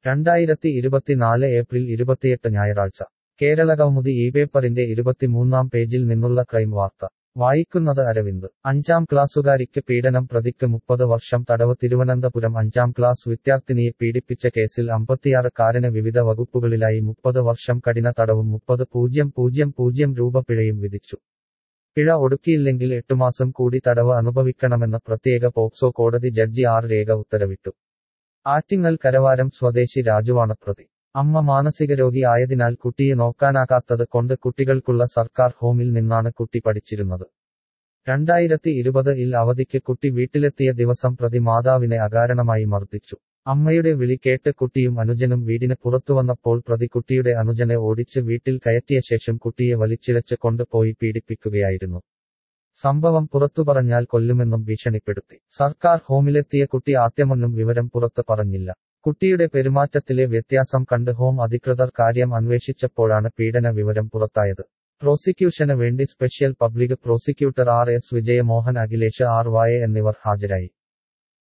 രണ്ടായിരത്തി ഇരുപത്തിനാല് ഏപ്രിൽ ഇരുപത്തിയെട്ട് ഞായറാഴ്ച കേരള കൗമുദി ഈ പേപ്പറിന്റെ ഇരുപത്തിമൂന്നാം പേജിൽ നിന്നുള്ള ക്രൈം വാർത്ത വായിക്കുന്നത് അരവിന്ദ് അഞ്ചാം ക്ലാസ്സുകാരിക്ക് പീഡനം പ്രതിക്ക് മുപ്പത് വർഷം തടവ് തിരുവനന്തപുരം അഞ്ചാം ക്ലാസ് വിദ്യാർത്ഥിനിയെ പീഡിപ്പിച്ച കേസിൽ അമ്പത്തിയാറുകാരന് വിവിധ വകുപ്പുകളിലായി മുപ്പത് വർഷം കഠിന തടവും മുപ്പത് പൂജ്യം പൂജ്യം പൂജ്യം രൂപ പിഴയും വിധിച്ചു പിഴ ഒടുക്കിയില്ലെങ്കിൽ എട്ടുമാസം കൂടി തടവ് അനുഭവിക്കണമെന്ന് പ്രത്യേക പോക്സോ കോടതി ജഡ്ജി ആർ രേഖ ഉത്തരവിട്ടു ആറ്റിങ്ങൽ കരവാരം സ്വദേശി രാജുവാണ് പ്രതി അമ്മ മാനസിക രോഗി ആയതിനാൽ കുട്ടിയെ നോക്കാനാകാത്തത് കൊണ്ട് കുട്ടികൾക്കുള്ള സർക്കാർ ഹോമിൽ നിന്നാണ് കുട്ടി പഠിച്ചിരുന്നത് രണ്ടായിരത്തി ഇരുപത് ഇൽ അവധിക്ക് കുട്ടി വീട്ടിലെത്തിയ ദിവസം പ്രതി മാതാവിനെ അകാരണമായി മർദ്ദിച്ചു അമ്മയുടെ വിളി കേട്ട് കുട്ടിയും അനുജനും വീടിന് പുറത്തുവന്നപ്പോൾ പ്രതി കുട്ടിയുടെ അനുജനെ ഓടിച്ച് വീട്ടിൽ കയറ്റിയ ശേഷം കുട്ടിയെ വലിച്ചിഴച്ച് കൊണ്ടുപോയി പീഡിപ്പിക്കുകയായിരുന്നു സംഭവം പുറത്തു പറഞ്ഞാൽ കൊല്ലുമെന്നും ഭീഷണിപ്പെടുത്തി സർക്കാർ ഹോമിലെത്തിയ കുട്ടി ആദ്യമൊന്നും വിവരം പുറത്ത് പറഞ്ഞില്ല കുട്ടിയുടെ പെരുമാറ്റത്തിലെ വ്യത്യാസം കണ്ട് ഹോം അധികൃതർ കാര്യം അന്വേഷിച്ചപ്പോഴാണ് പീഡന വിവരം പുറത്തായത് പ്രോസിക്യൂഷന് വേണ്ടി special public prosecutor R S Vijayamohan Akhilesh R വായ എന്നിവർ ഹാജരായി